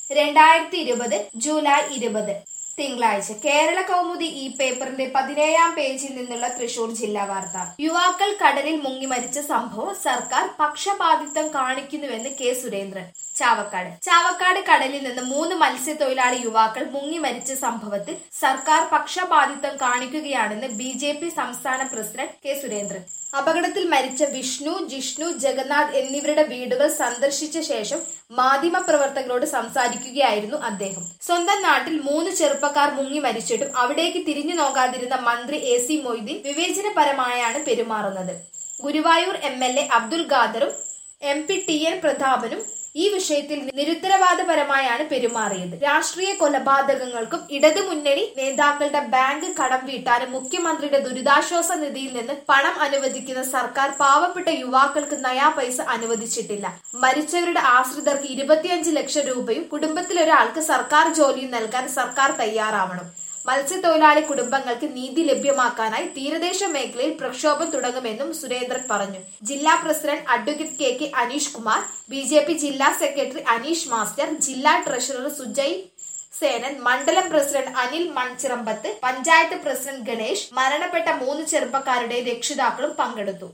രണ്ടായിരത്തി ഇരുപത് ജൂലൈ ഇരുപത് തിങ്കളാഴ്ച കേരള കൗമുദി ഈ പേപ്പറിന്റെ പതിനേഴാം പേജിൽ നിന്നുള്ള തൃശൂർ ജില്ലാ വാർത്ത യുവാക്കൾ കടലിൽ മുങ്ങി മരിച്ച സംഭവം സർക്കാർ പക്ഷപാതിത്വം കാണിക്കുന്നുവെന്ന് കെ സുരേന്ദ്രൻ ചാവക്കാട് ചാവക്കാട് കടലിൽ നിന്ന് മൂന്ന് മത്സ്യത്തൊഴിലാളി യുവാക്കൾ മുങ്ങി മരിച്ച സംഭവത്തിൽ സർക്കാർ പക്ഷപാതിത്വം കാണിക്കുകയാണെന്ന് ബി ജെ പി സംസ്ഥാന പ്രസിഡന്റ് കെ സുരേന്ദ്രൻ അപകടത്തിൽ മരിച്ച വിഷ്ണു ജിഷ്ണു ജഗന്നാഥ് എന്നിവരുടെ വീടുകൾ സന്ദർശിച്ച ശേഷം മാധ്യമപ്രവർത്തകരോട് സംസാരിക്കുകയായിരുന്നു അദ്ദേഹം സ്വന്തം നാട്ടിൽ മൂന്ന് ചെറുപ്പക്കാർ മുങ്ങി മരിച്ചിട്ടും അവിടേക്ക് തിരിഞ്ഞു നോക്കാതിരുന്ന മന്ത്രി എ സി മൊയ്തീൻ വിവേചനപരമായാണ് പെരുമാറുന്നത് Guruvayur M L A Abdul ഖാദറും എം പി ടി എൻ പ്രതാപനും ഈ വിഷയത്തിൽ നിരുത്തരവാദപരമായാണ് പെരുമാറിയത് രാഷ്ട്രീയ കൊലപാതകങ്ങൾക്കും ഇടതു മുന്നണി നേതാക്കളുടെ ബാങ്ക് കടം വീട്ടാനും മുഖ്യമന്ത്രിയുടെ ദുരിതാശ്വാസ നിധിയിൽ നിന്ന് പണം അനുവദിക്കുന്ന സർക്കാർ പാവപ്പെട്ട യുവാക്കൾക്ക് നയാ പൈസ അനുവദിച്ചിട്ടില്ല മരിച്ചവരുടെ ആശ്രിതർക്ക് ഇരുപത്തിയഞ്ച് ലക്ഷം രൂപയും കുടുംബത്തിലൊരാൾക്ക് സർക്കാർ ജോലിയും നൽകാൻ സർക്കാർ തയ്യാറാവണം മത്സ്യത്തൊഴിലാളി കുടുംബങ്ങൾക്ക് നീതി ലഭ്യമാക്കാനായി തീരദേശ മേഖലയിൽ പ്രക്ഷോഭം തുടങ്ങുമെന്നും സുരേന്ദ്രൻ പറഞ്ഞു ജില്ലാ president advocate K K Aneesh Kumar B J P ജില്ലാ സെക്രട്ടറി അനീഷ് മാസ്റ്റർ ജില്ലാ ട്രഷറർ സുജയ് സേനൻ മണ്ഡലം പ്രസിഡന്റ് അനിൽ മൺചിറമ്പത്ത് പഞ്ചായത്ത് പ്രസിഡന്റ് ഗണേഷ് മരണപ്പെട്ട മൂന്ന് ചെറുപ്പക്കാരുടെ രക്ഷിതാക്കളും പങ്കെടുത്തു